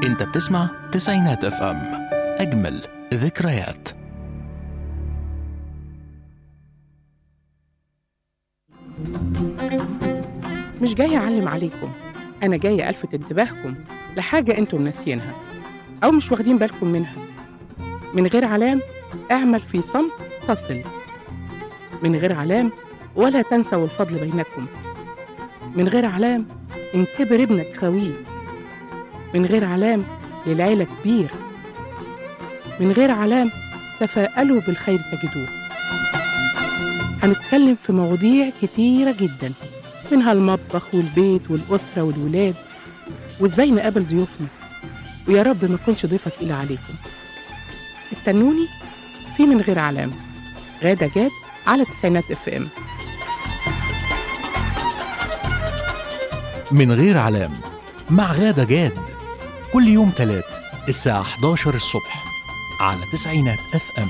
انت بتسمع تسعينات اف ام اجمل ذكريات مش جاية أعلم عليكم أنا جاية ألفت انتباهكم لحاجة أنتم ناسيينها أو مش واخدين بالكم منها من غير علام اعمل في صمت تصل من غير علام ولا تنسوا الفضل بينكم من غير علام إن كبر ابنك خويه من غير علام للعيلة كبير من غير علام تفاءلوا بالخير تجدوه هنتكلم في مواضيع كتيرة جدا منها المطبخ والبيت والأسرة والولاد وإزاي نقابل ضيوفنا ويا رب ما أكونش ضيفة تقيلة عليكم استنوني في من غير علام غادة جاد على تسعينات اف ام من غير علام مع غادة جاد كل يوم تلات الساعة 11 الصبح على تسعينات اف ام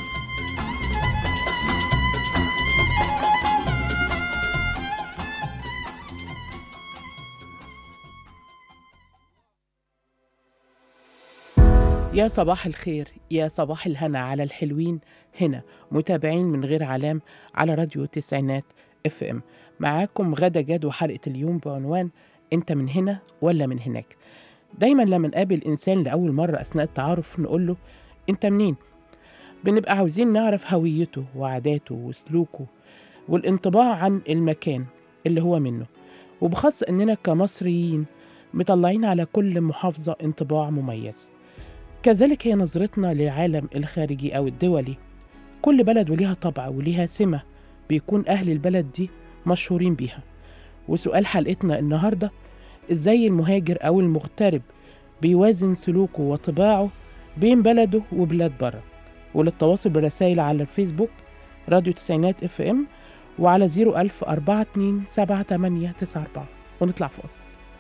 يا صباح الخير يا صباح الهنا على الحلوين هنا متابعين من غير علام على راديو تسعينات اف ام معاكم غدا جاد وحلقة اليوم بعنوان انت من هنا ولا من هناك دايما لما نقابل انسان لأول مرة أثناء التعارف نقول له انت منين بنبقى عاوزين نعرف هويته وعاداته وسلوكه والانطباع عن المكان اللي هو منه وبخاص اننا كمصريين مطلعين على كل محافظة انطباع مميز كذلك هي نظرتنا للعالم الخارجي أو الدولي كل بلد وليها طبع وليها سمة بيكون أهل البلد دي مشهورين بيها وسؤال حلقتنا النهاردة إزاي المهاجر أو المغترب بيوازن سلوكه وطباعه بين بلده وبلاد بره وللتواصل بالرسائل على الفيسبوك راديو تسعينات اف ام وعلى 01000 42 7894 ونطلع فاصل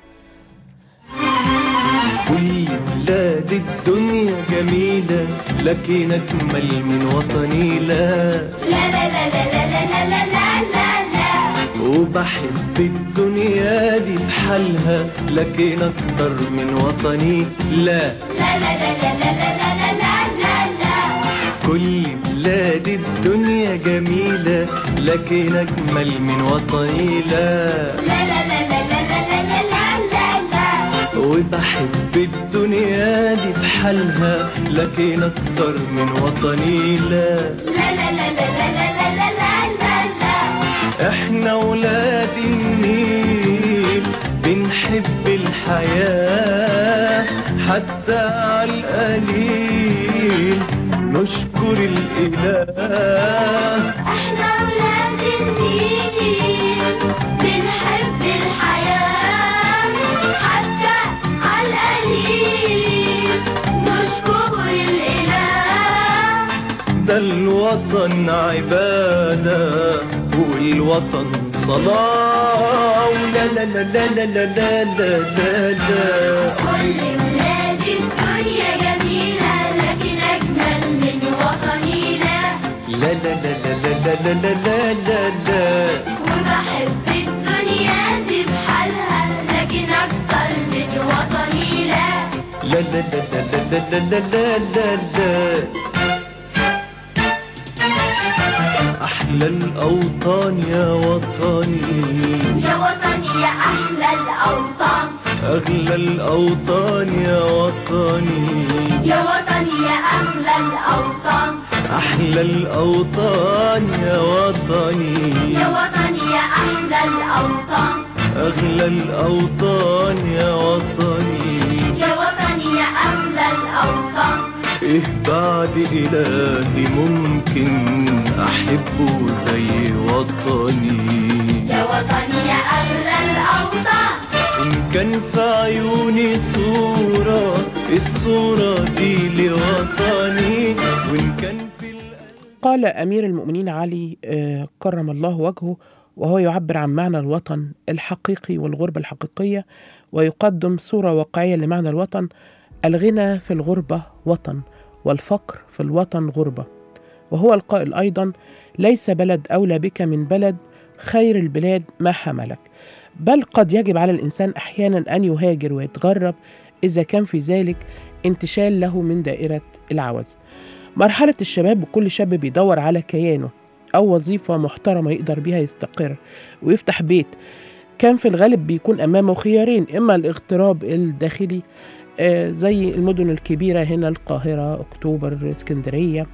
كل بلاد الدنيا جميلة لكن أجمل من وطني لا لا لا لا لا لا لا لا لا لا لا وبحب الدنيا دي بحالها لكن أكتر من وطني لا لا لا لا لا لا لا لا لا لا لا كل بلاد الدنيا جميلة لكن أجمل من وطني لا لا لا لا لا لا لا لا لا لا لا وبحب الدنيا دي بحالها لكن أكتر من وطني لا لا لا لا لا لا لا لا لا لا لا احنا ولاد النيل بنحب الحياة حتى على القليل نشكر الإله احنا ولاد النيل بنحب الحياة حتى على القليل نشكر الإله ده الوطن عبادة والوطن صلاة ولا لا لا لا لا لا لا لا لا لا كل بلاد الدنيا جميلة لكن أجمل من وطني لا لا لا لا لا لا لا لا لا لا لا وبحب الدنيا دي بحالها لكن أكتر من وطني لا لا لا لا لا لا لا لا لا لا أحلى الأوطان يا وطني يا وطني يا أحلى الأوطان أغلى الأوطان يا وطني يا وطني يا أغلى الأوطان أحلى الأوطان يا وطني يا وطني يا أحلى الأوطان أغلى الأوطان يا وطني يا وطني يا أغلى الأوطان إيه بعد إلهي ممكن أحبه زي وطني يا وطني يا أغلى الأوطان إن كان في عيوني صورة الصورة دي لوطني وإن كان في القلب قال أمير المؤمنين علي آه، كرم الله وجهه وهو يعبر عن معنى الوطن الحقيقي والغربة الحقيقية ويقدم صورة واقعية لمعنى الوطن الغنى في الغربة وطن والفقر في الوطن غربة وهو القائل أيضا ليس بلد أولى بك من بلد خير البلاد ما حملك بل قد يجب على الإنسان أحيانا أن يهاجر ويتغرب إذا كان في ذلك انتشال له من دائرة العوز مرحلة الشباب وكل شاب بيدور على كيانه أو وظيفة محترمة يقدر بيها يستقر ويفتح بيت كان في الغالب بيكون أمامه خيارين إما الاغتراب الداخلي آه، زي المدن الكبيرة هنا القاهرة أكتوبر اسكندرية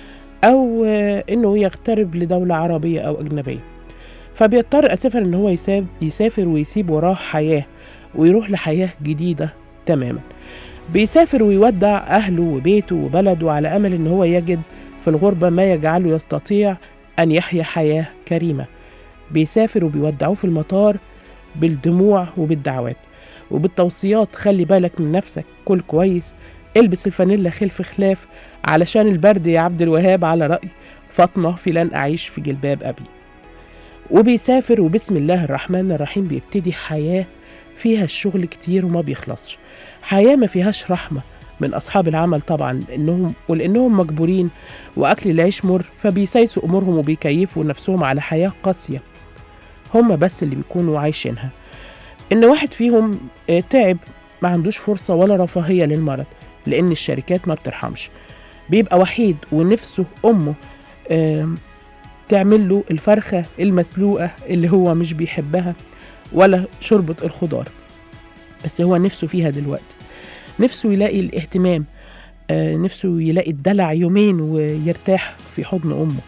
أو آه، إنه يغترب لدولة عربية أو أجنبية فبيضطر أسفا إن هو يساب يسافر ويسيب وراه حياة ويروح لحياة جديدة تماما بيسافر ويودع أهله وبيته وبلده على أمل إن هو يجد في الغربة ما يجعله يستطيع أن يحيا حياة كريمة بيسافر وبيودعوه في المطار بالدموع وبالدعوات وبالتوصيات خلي بالك من نفسك كل كويس البس الفانيلا خلف خلاف علشان البرد يا عبد الوهاب على رأي فاطمة في لن أعيش في جلباب أبي وبيسافر وبسم الله الرحمن الرحيم بيبتدي حياة فيها الشغل كتير وما بيخلصش حياة ما فيهاش رحمة من أصحاب العمل طبعا إنهم ولأنهم مجبورين وأكل العيش مر فبيسايسوا أمورهم وبيكيفوا نفسهم على حياة قاسية هم بس اللي بيكونوا عايشينها إن واحد فيهم آه، تعب ما عندوش فرصة ولا رفاهية للمرض لأن الشركات ما بترحمش بيبقى وحيد ونفسه أمه آم، تعمل له الفرخة المسلوقة اللي هو مش بيحبها ولا شوربة الخضار بس هو نفسه فيها دلوقتي نفسه يلاقي الاهتمام آه، نفسه يلاقي الدلع يومين ويرتاح في حضن أمه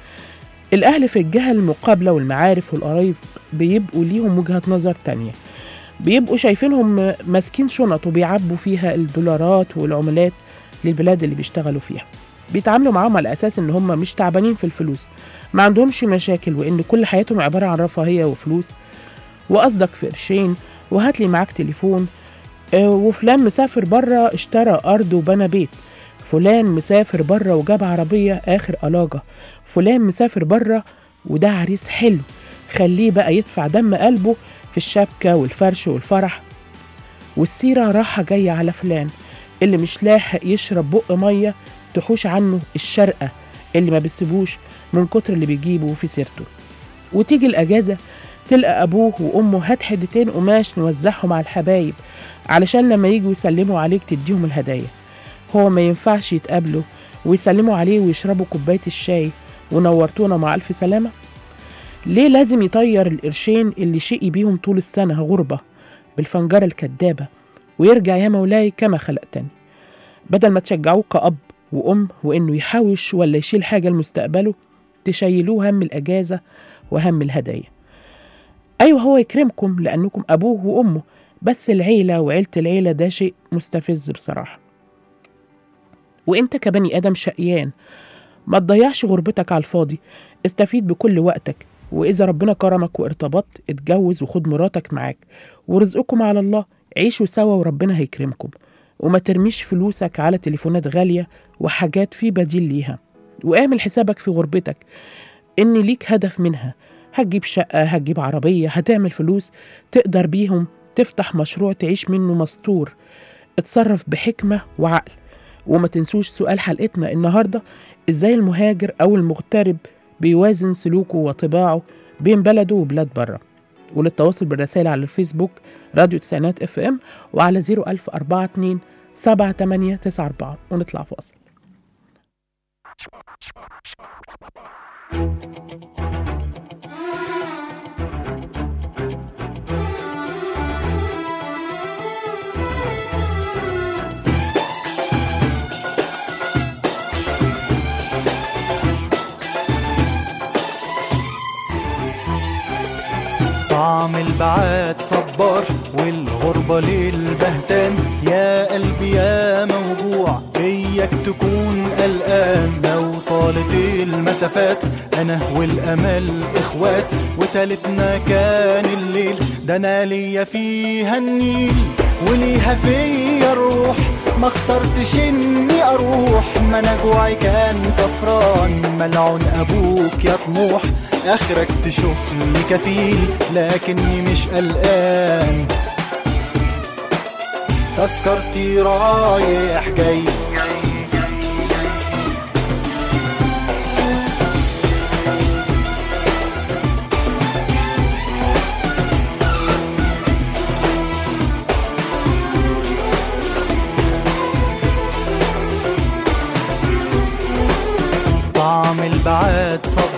الأهل في الجهة المقابلة والمعارف والقرايب بيبقوا ليهم وجهة نظر تانية بيبقوا شايفينهم ماسكين شنط وبيعبوا فيها الدولارات والعملات للبلاد اللي بيشتغلوا فيها بيتعاملوا معاهم على أساس إن هم مش تعبانين في الفلوس ما عندهمش مشاكل وإن كل حياتهم عبارة عن رفاهية وفلوس وقصدك في قرشين وهات لي معاك تليفون آه، وفلان مسافر بره اشترى أرض وبنى بيت فلان مسافر بره وجاب عربية آخر ألاجة فلان مسافر بره وده عريس حلو خليه بقى يدفع دم قلبه في الشبكة والفرش والفرح والسيرة راحة جاية على فلان اللي مش لاحق يشرب بق مية تحوش عنه الشرقة اللي ما بيسيبوش من كتر اللي بيجيبه في سيرته وتيجي الأجازة تلقى أبوه وأمه هات حدتين قماش نوزعهم على الحبايب علشان لما يجوا يسلموا عليك تديهم الهدايا هو ما ينفعش يتقابلوا ويسلموا عليه ويشربوا كوباية الشاي ونورتونا مع ألف سلامة ليه لازم يطير القرشين اللي شقي بيهم طول السنة غربة بالفنجرة الكدابة ويرجع يا مولاي كما خلقتني بدل ما تشجعوه كأب وأم وإنه يحوش ولا يشيل حاجة لمستقبله تشيلوه هم الأجازة وهم الهدايا أيوة هو يكرمكم لأنكم أبوه وأمه بس العيلة وعيلة العيلة ده شيء مستفز بصراحة وإنت كبني آدم شقيان ما تضيعش غربتك على الفاضي استفيد بكل وقتك وإذا ربنا كرمك وارتبطت اتجوز وخد مراتك معاك ورزقكم على الله عيشوا سوا وربنا هيكرمكم وما ترميش فلوسك على تليفونات غالية وحاجات في بديل ليها واعمل حسابك في غربتك إن ليك هدف منها هتجيب شقة هتجيب عربية هتعمل فلوس تقدر بيهم تفتح مشروع تعيش منه مستور اتصرف بحكمة وعقل وما تنسوش سؤال حلقتنا النهاردة ازاي المهاجر أو المغترب بيوازن سلوكه وطباعه بين بلده وبلاد بره وللتواصل بالرسائل على الفيسبوك راديو تسعينات اف ام وعلى 01042 7894 ونطلع فاصل طعم البعاد صبار والغربة للبهتان يا قلبي يا موجوع اياك تكون قلقان لو طالت المسافات انا والامل اخوات وتالتنا كان الليل ده انا ليا فيها النيل وليها فيا الروح ما اخترتش اني اروح ما انا جوعي كان كفران ملعون ابوك يا طموح اخرك تشوفني كفيل لكني مش قلقان تذكرتي رايح جاي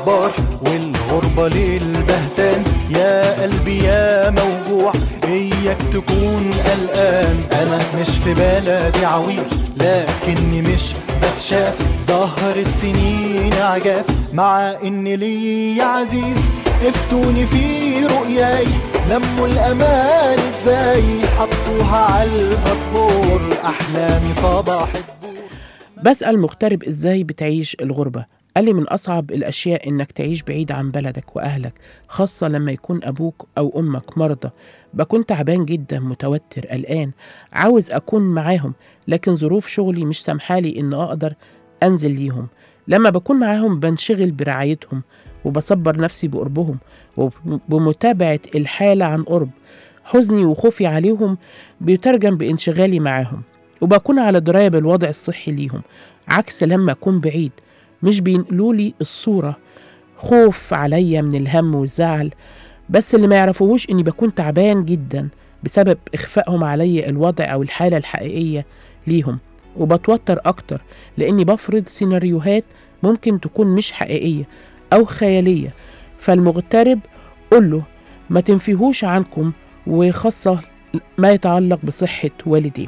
صبار والغربة للبهتان يا قلبي يا موجوع اياك تكون قلقان انا مش في بلدي عويل لكني مش بتشاف ظهرت سنين عجاف مع ان لي عزيز افتوني في رؤياي لموا الامان ازاي حطوها على الباسبور احلامي صباح الدور بسأل مغترب إزاي بتعيش الغربة قال لي من أصعب الأشياء إنك تعيش بعيد عن بلدك وأهلك خاصة لما يكون أبوك أو أمك مرضى بكون تعبان جدا متوتر قلقان عاوز أكون معاهم لكن ظروف شغلي مش سامحالي إن أقدر أنزل ليهم لما بكون معاهم بنشغل برعايتهم وبصبر نفسي بقربهم وبمتابعة الحالة عن قرب حزني وخوفي عليهم بيترجم بانشغالي معاهم وبكون على دراية بالوضع الصحي ليهم عكس لما أكون بعيد مش بينقلوا لي الصورة خوف عليا من الهم والزعل بس اللي ما يعرفوهوش إني بكون تعبان جدا بسبب إخفائهم عليا الوضع أو الحالة الحقيقية ليهم وبتوتر أكتر لأني بفرض سيناريوهات ممكن تكون مش حقيقية أو خيالية فالمغترب قل له ما تنفيهوش عنكم وخاصة ما يتعلق بصحة والديه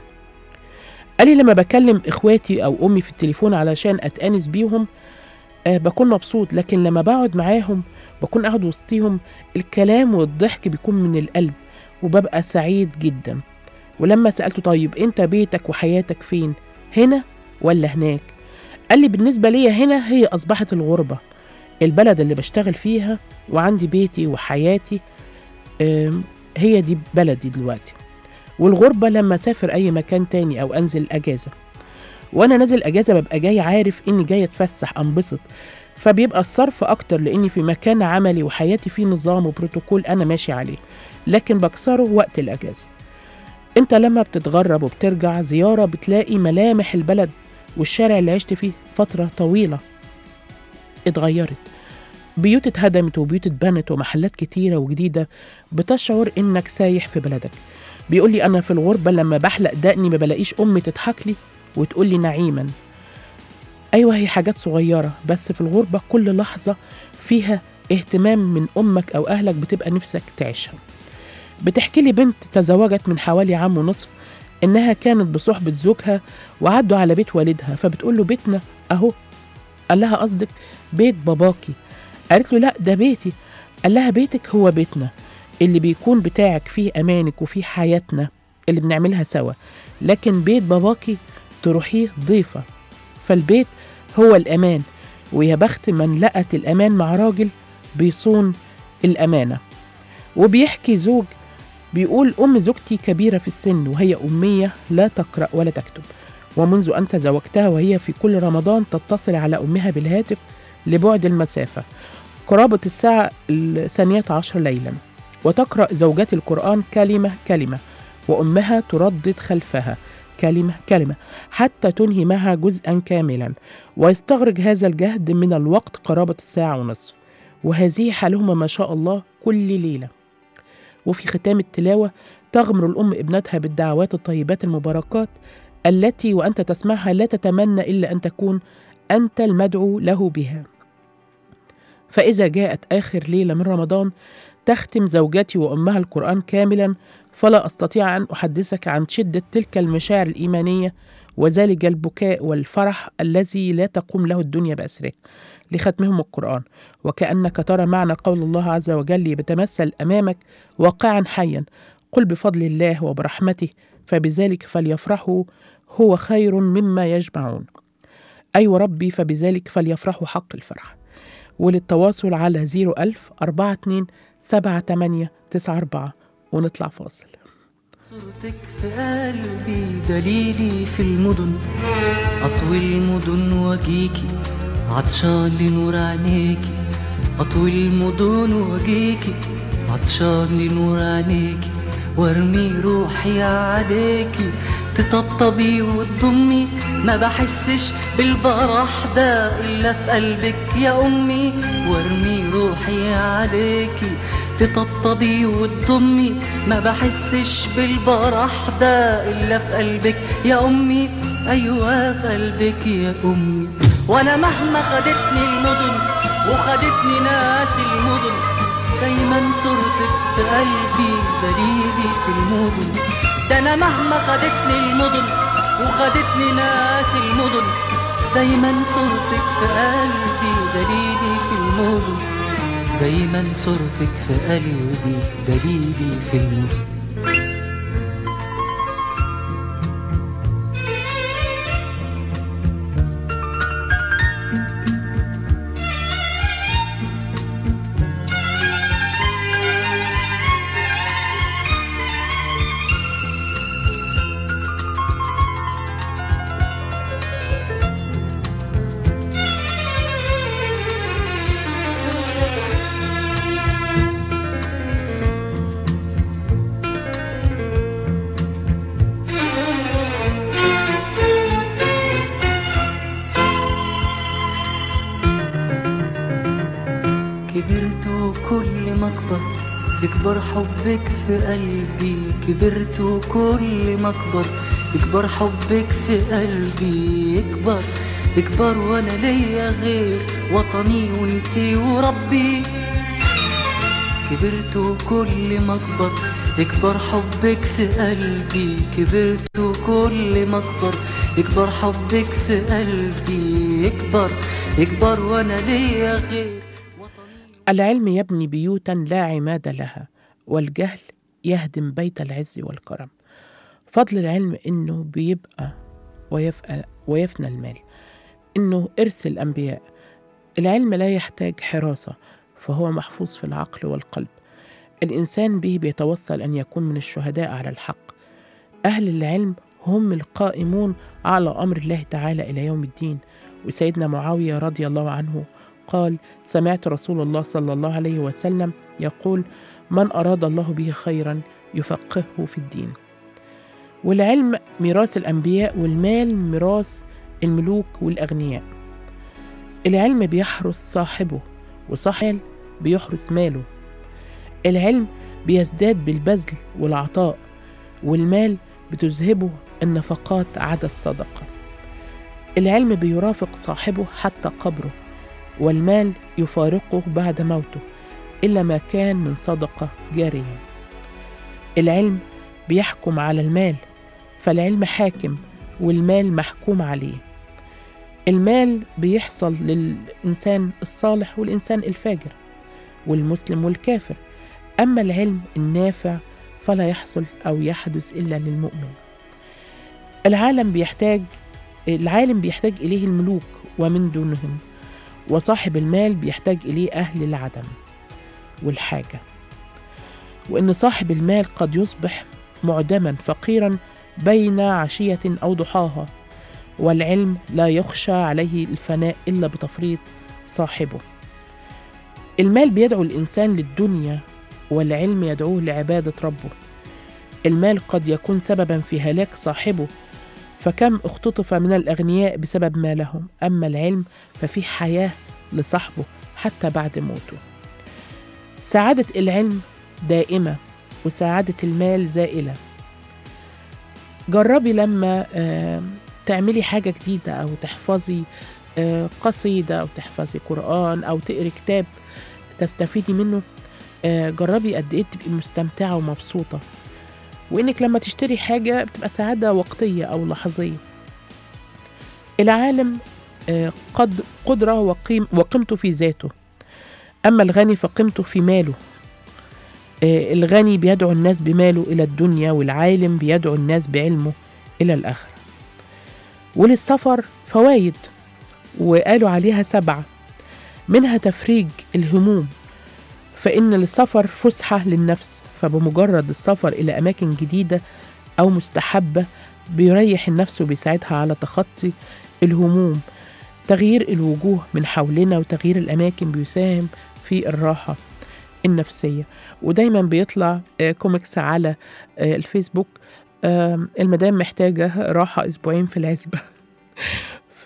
قال لي لما بكلم اخواتي او امي في التليفون علشان اتانس بيهم آه بكون مبسوط لكن لما بقعد معاهم بكون قاعد وسطيهم الكلام والضحك بيكون من القلب وببقى سعيد جدا ولما سألته طيب انت بيتك وحياتك فين هنا ولا هناك قال لي بالنسبة ليا هنا هي أصبحت الغربة البلد اللي بشتغل فيها وعندي بيتي وحياتي آم، هي دي بلدي دلوقتي والغربة لما أسافر أي مكان تاني أو أنزل أجازة وأنا نازل أجازة ببقى جاي عارف إني جاي أتفسح أنبسط فبيبقى الصرف أكتر لأني في مكان عملي وحياتي فيه نظام وبروتوكول أنا ماشي عليه لكن بكسره وقت الأجازة أنت لما بتتغرب وبترجع زيارة بتلاقي ملامح البلد والشارع اللي عشت فيه فترة طويلة اتغيرت بيوت اتهدمت وبيوت اتبنت ومحلات كتيرة وجديدة بتشعر إنك سايح في بلدك بيقول لي أنا في الغربة لما بحلق دقني ما بلاقيش أمي تضحك لي وتقول لي نعيما أيوة هي حاجات صغيرة بس في الغربة كل لحظة فيها اهتمام من أمك أو أهلك بتبقى نفسك تعيشها بتحكي لي بنت تزوجت من حوالي عام ونصف إنها كانت بصحبة زوجها وعدوا على بيت والدها فبتقول له بيتنا أهو قال لها قصدك بيت باباكي قالت له لا ده بيتي قال لها بيتك هو بيتنا اللي بيكون بتاعك فيه أمانك وفيه حياتنا اللي بنعملها سوا لكن بيت باباكي تروحيه ضيفة فالبيت هو الأمان ويا بخت من لقت الأمان مع راجل بيصون الأمانة وبيحكي زوج بيقول أم زوجتي كبيرة في السن وهي أمية لا تقرأ ولا تكتب ومنذ أن تزوجتها وهي في كل رمضان تتصل على أمها بالهاتف لبعد المسافة قرابة الساعة الثانية عشر ليلا وتقرأ زوجتي القرآن كلمة كلمة وأمها تردد خلفها كلمة كلمة حتى تنهي معها جزءا كاملا ويستغرق هذا الجهد من الوقت قرابة الساعة ونصف وهذه حالهما ما شاء الله كل ليلة وفي ختام التلاوة تغمر الأم ابنتها بالدعوات الطيبات المباركات التي وأنت تسمعها لا تتمنى إلا أن تكون أنت المدعو له بها فإذا جاءت آخر ليلة من رمضان تختم زوجتي وأمها القرآن كاملا فلا أستطيع أن أحدثك عن شدة تلك المشاعر الإيمانية وذلك البكاء والفرح الذي لا تقوم له الدنيا بأسره لختمهم القرآن وكأنك ترى معنى قول الله عز وجل يتمثل أمامك واقعا حيا قل بفضل الله وبرحمته فبذلك فليفرحوا هو خير مما يجمعون أي أيوة ربي فبذلك فليفرحوا حق الفرح وللتواصل على 01000 42 78 94 ونطلع فاصل صورتك في قلبي دليلي في المدن أطوي المدن واجيكي عطشان لنور عينيكي أطوي المدن واجيكي عطشان لنور عينيكي وارمي روحي عليكي تطبطبي وتضمي ما بحسش بالبرح ده إلا في قلبك يا أمي وارمي روحي عليكي تطبطبي وتضمي ما بحسش بالبرح ده إلا في قلبك يا أمي أيوة في قلبك يا أمي وأنا مهما خدتني المدن وخدتني ناس المدن دايما صورتك في قلبي دليلي في المدن ده انا مهما خدتني المدن وخدتني ناس المدن دايما صورتك في قلبي دليلي في المدن دايما صورتك في قلبي دليلي في المدن كبرت وكل ما اكبر يكبر حبك في قلبي كبرت وكل ما اكبر يكبر حبك في قلبي يكبر يكبر وانا ليا غير وطني وانتي وربي كبرت وكل ما اكبر يكبر حبك في قلبي كبرت وكل ما اكبر يكبر حبك في قلبي يكبر يكبر وانا ليا غير وطني العلم يبني بيوتا لا عماد لها والجهل يهدم بيت العز والكرم فضل العلم انه بيبقى ويفقى ويفنى المال انه ارث الانبياء العلم لا يحتاج حراسه فهو محفوظ في العقل والقلب الانسان به بيتوصل ان يكون من الشهداء على الحق اهل العلم هم القائمون على امر الله تعالى الى يوم الدين وسيدنا معاويه رضي الله عنه قال سمعت رسول الله صلى الله عليه وسلم يقول من اراد الله به خيرا يفقهه في الدين والعلم ميراث الانبياء والمال ميراث الملوك والاغنياء العلم بيحرس صاحبه وصاحب بيحرس ماله العلم بيزداد بالبذل والعطاء والمال بتذهبه النفقات عدا الصدقه العلم بيرافق صاحبه حتى قبره والمال يفارقه بعد موته إلا ما كان من صدقة جارية العلم بيحكم على المال فالعلم حاكم والمال محكوم عليه المال بيحصل للإنسان الصالح والإنسان الفاجر والمسلم والكافر أما العلم النافع فلا يحصل أو يحدث إلا للمؤمن العالم بيحتاج العالم بيحتاج إليه الملوك ومن دونهم وصاحب المال بيحتاج إليه أهل العدم والحاجة وإن صاحب المال قد يصبح معدما فقيرا بين عشية أو ضحاها والعلم لا يخشى عليه الفناء إلا بتفريط صاحبه المال بيدعو الإنسان للدنيا والعلم يدعوه لعبادة ربه المال قد يكون سببا في هلاك صاحبه فكم اختطف من الأغنياء بسبب مالهم أما العلم ففي حياة لصاحبه حتى بعد موته سعادة العلم دائمة وسعادة المال زائلة جربي لما آه، تعملي حاجة جديدة أو تحفظي آه، قصيدة أو تحفظي قرآن أو تقري كتاب تستفيدي منه آه، جربي قد إيه تبقي مستمتعة ومبسوطة وإنك لما تشتري حاجة بتبقى سعادة وقتية أو لحظية العالم آه، قد قدرة وقيم وقيمته في ذاته أما الغني فقيمته في ماله آه، الغني بيدعو الناس بماله إلى الدنيا والعالم بيدعو الناس بعلمه إلى الآخرة وللسفر فوايد وقالوا عليها سبعة منها تفريج الهموم فإن السفر فسحة للنفس فبمجرد السفر إلى أماكن جديدة أو مستحبة بيريح النفس وبيساعدها على تخطي الهموم تغيير الوجوه من حولنا وتغيير الأماكن بيساهم في الراحة النفسية ودايما بيطلع آه، كوميكس على آه، الفيسبوك آم، المدام محتاجة راحة أسبوعين في العزبة ف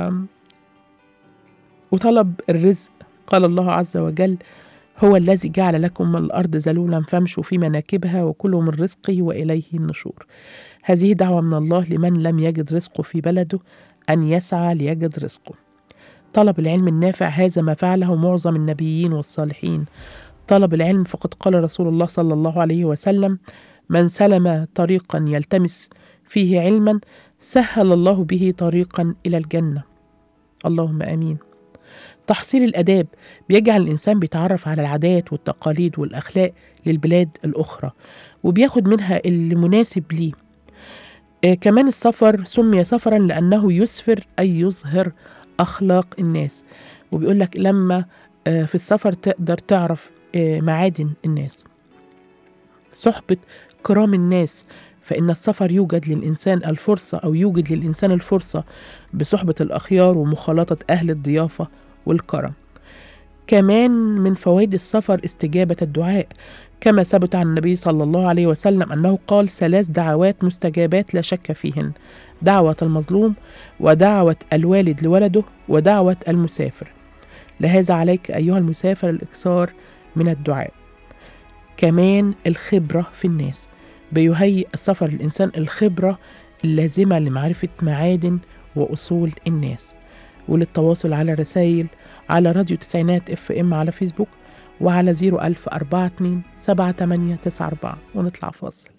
وطلب الرزق قال الله عز وجل هو الذي جعل لكم الأرض ذلولا فامشوا في مناكبها وكلوا من رزقه وإليه النشور هذه دعوة من الله لمن لم يجد رزقه في بلده أن يسعى ليجد رزقه طلب العلم النافع هذا ما فعله معظم النبيين والصالحين طلب العلم فقد قال رسول الله صلى الله عليه وسلم من سلم طريقا يلتمس فيه علما سهل الله به طريقا الى الجنه اللهم امين تحصيل الاداب بيجعل الانسان بيتعرف على العادات والتقاليد والاخلاق للبلاد الاخرى وبياخد منها اللي مناسب ليه آه كمان السفر سمي سفرا لانه يسفر اي يظهر اخلاق الناس وبيقول لك لما آه في السفر تقدر تعرف آه معادن الناس صحبة كرام الناس فإن السفر يوجد للإنسان الفرصة أو يوجد للإنسان الفرصة بصحبة الأخيار ومخالطة أهل الضيافة والكرم كمان من فوائد السفر استجابة الدعاء كما ثبت عن النبي صلى الله عليه وسلم أنه قال ثلاث دعوات مستجابات لا شك فيهن دعوة المظلوم ودعوة الوالد لولده ودعوة المسافر لهذا عليك أيها المسافر الإكثار من الدعاء كمان الخبرة في الناس بيهيئ السفر الإنسان الخبرة اللازمة لمعرفة معادن وأصول الناس وللتواصل على رسائل على راديو تسعينات اف ام على فيسبوك وعلى 01042 7894 ونطلع فاصل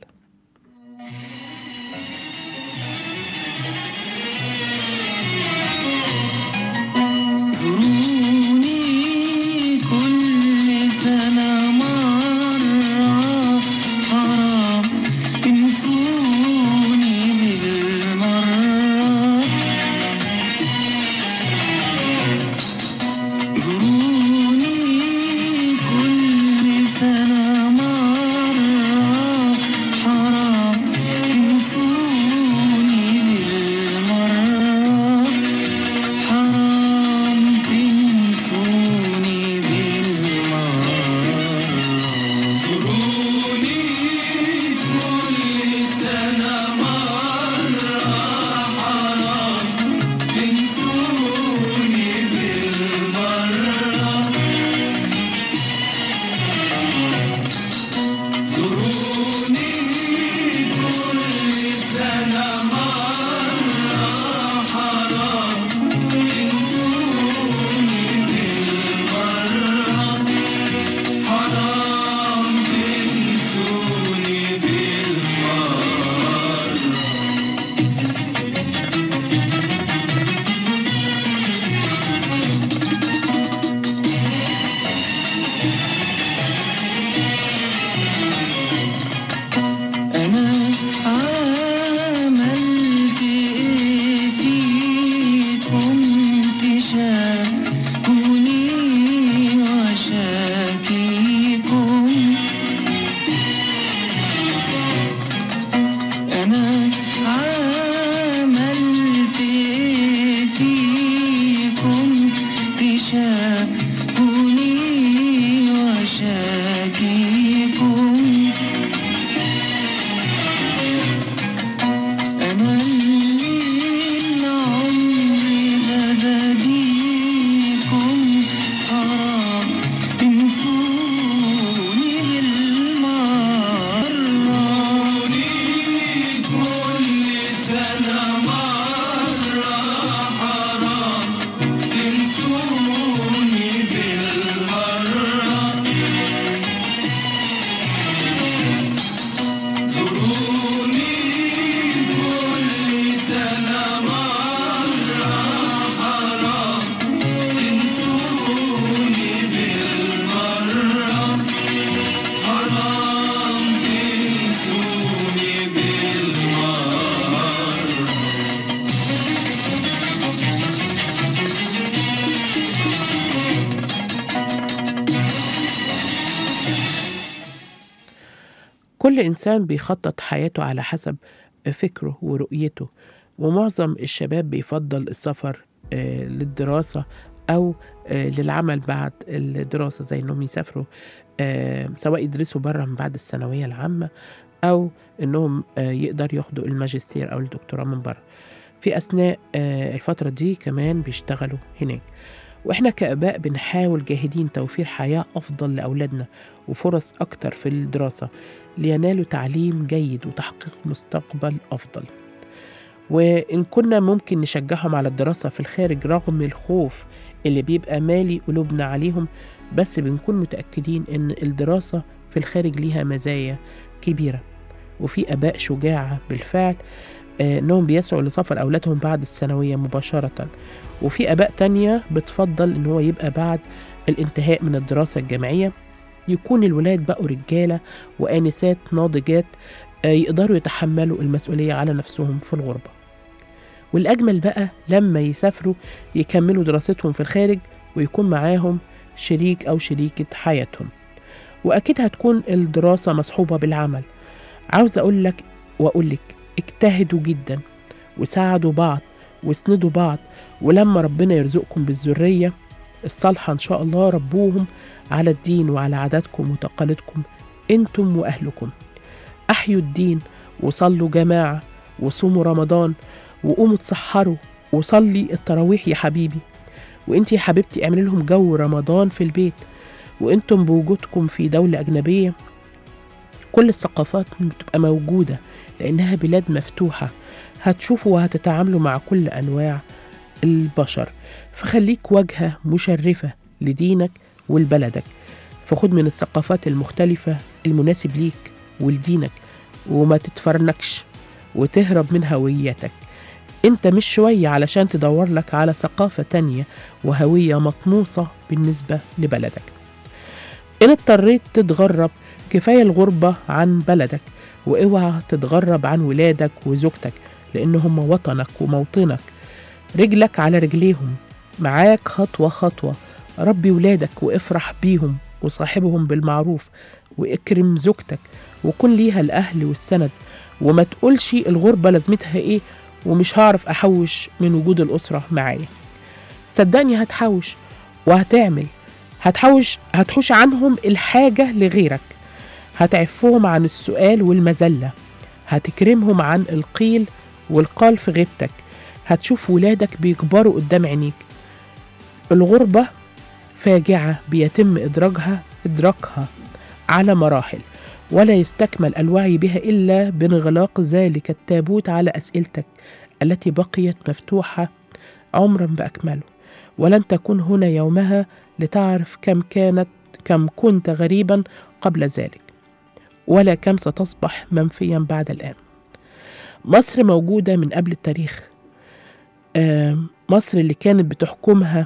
زوروني كل سنة مرة حرام تنسوني بالمرة زوروني كل سنة مرة حرام تنسوني بالمرة حرام تنسوني بالمرة زوروني كل سنة مرة حرام تنسوني بالمرة زوروني كل سنة مرة حرام تنسوني بالمرة حرام تنسوني بالمرة أنا عملت إيه فيكم تشاكوني وشاكيكم أنا عملت إيه فيكم تشاكوني وشاكيكم أنا اللي عمري ببديكم حرام تنسوني بالمرة كل سنة مرة حرام تنسوني بالمرة زوروني كل سنة مرة حرام تنسوني بالمرة حرام تنسوني بالمرة كل إنسان بيخطط حياته على حسب فكره ورؤيته ومعظم الشباب بيفضل السفر آه، للدراسة أو آه، للعمل بعد الدراسة زي إنهم يسافروا آه، سواء يدرسوا بره من بعد الثانوية العامة أو إنهم آه، يقدر ياخدوا الماجستير أو الدكتوراه من بره في أثناء آه، الفترة دي كمان بيشتغلوا هناك وإحنا كآباء بنحاول جاهدين توفير حياة أفضل لأولادنا وفرص أكتر في الدراسة لينالوا تعليم جيد وتحقيق مستقبل أفضل وإن كنا ممكن نشجعهم على الدراسة في الخارج رغم الخوف اللي بيبقى مالي قلوبنا عليهم بس بنكون متأكدين إن الدراسة في الخارج ليها مزايا كبيرة وفي آباء شجاعة بالفعل آه، إنهم بيسعوا لسفر أولادهم بعد الثانوية مباشرة وفي آباء تانية بتفضل إن هو يبقى بعد الانتهاء من الدراسة الجامعية يكون الولاد بقوا رجالة وآنسات ناضجات آه، يقدروا يتحملوا المسؤولية على نفسهم في الغربة والأجمل بقى لما يسافروا يكملوا دراستهم في الخارج ويكون معاهم شريك أو شريكة حياتهم وأكيد هتكون الدراسة مصحوبة بالعمل عاوز أقول لك وأقول لك اجتهدوا جدا وساعدوا بعض واسندوا بعض ولما ربنا يرزقكم بالذرية الصالحة إن شاء الله ربوهم على الدين وعلى عاداتكم وتقاليدكم انتم وأهلكم أحيوا الدين وصلوا جماعة وصوموا رمضان وقوموا تسحروا وصلي التراويح يا حبيبي وانت يا حبيبتي اعملي لهم جو رمضان في البيت وانتم بوجودكم في دولة أجنبية كل الثقافات بتبقى موجودة لأنها بلاد مفتوحة هتشوفوا وهتتعاملوا مع كل أنواع البشر فخليك واجهة مشرفة لدينك ولبلدك فخد من الثقافات المختلفة المناسب ليك ولدينك وما تتفرنكش وتهرب من هويتك انت مش شوية علشان تدور لك على ثقافة تانية وهوية مطموسة بالنسبة لبلدك إن اضطريت تتغرب كفاية الغربة عن بلدك واوعى تتغرب عن ولادك وزوجتك لأن هم وطنك وموطنك رجلك على رجليهم معاك خطوة خطوة ربي ولادك وافرح بيهم وصاحبهم بالمعروف واكرم زوجتك وكن ليها الأهل والسند وما تقولش الغربة لازمتها ايه ومش هعرف أحوش من وجود الأسرة معايا صدقني هتحوش وهتعمل هتحوش هتحوش عنهم الحاجة لغيرك هتعفهم عن السؤال والمذلة هتكرمهم عن القيل والقال في غيبتك هتشوف ولادك بيكبروا قدام عينيك الغربة فاجعة بيتم إدراجها إدراكها على مراحل ولا يستكمل الوعي بها إلا بانغلاق ذلك التابوت على أسئلتك التي بقيت مفتوحة عمرا بأكمله ولن تكون هنا يومها لتعرف كم كانت كم كنت غريبا قبل ذلك ولا كم ستصبح منفيا بعد الآن مصر موجودة من قبل التاريخ آه، مصر اللي كانت بتحكمها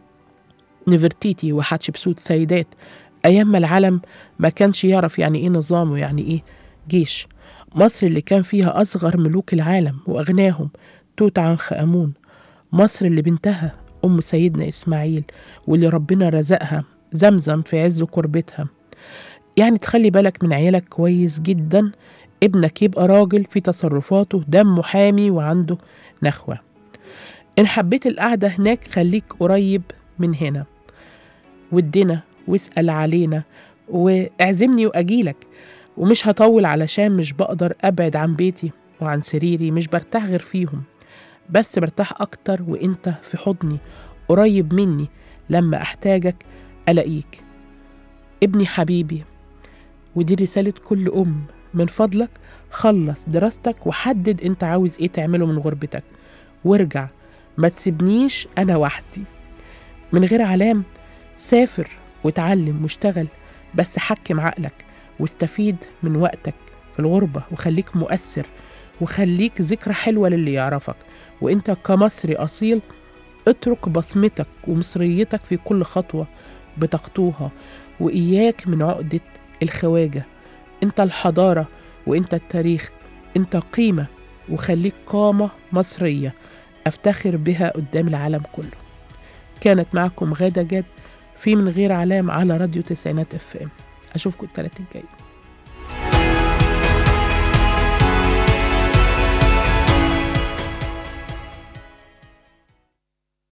نفرتيتي وحتشبسوت سيدات أيام ما العالم ما كانش يعرف يعني إيه نظام ويعني إيه جيش مصر اللي كان فيها أصغر ملوك العالم وأغناهم توت عنخ آمون مصر اللي بنتها أم سيدنا إسماعيل واللي ربنا رزقها زمزم في عز قربتها يعني تخلي بالك من عيالك كويس جدا ابنك يبقى راجل في تصرفاته دمه حامي وعنده نخوة إن حبيت القعدة هناك خليك قريب من هنا ودنا واسأل علينا واعزمني وأجيلك ومش هطول علشان مش بقدر أبعد عن بيتي وعن سريري مش برتاح غير فيهم بس برتاح أكتر وإنت في حضني قريب مني لما أحتاجك ألاقيك ابني حبيبي ودي رسالة كل أم من فضلك خلص دراستك وحدد انت عاوز ايه تعمله من غربتك وارجع ما تسيبنيش انا وحدي من غير علام سافر وتعلم واشتغل بس حكم عقلك واستفيد من وقتك في الغربة وخليك مؤثر وخليك ذكرى حلوة للي يعرفك وانت كمصري أصيل اترك بصمتك ومصريتك في كل خطوة بتخطوها وإياك من عقدة الخواجة انت الحضارة وانت التاريخ انت قيمة وخليك قامة مصرية أفتخر بها قدام العالم كله كانت معكم غادة جاد في من غير علام على راديو تسعينات اف ام أشوفكم التلاتة الجاي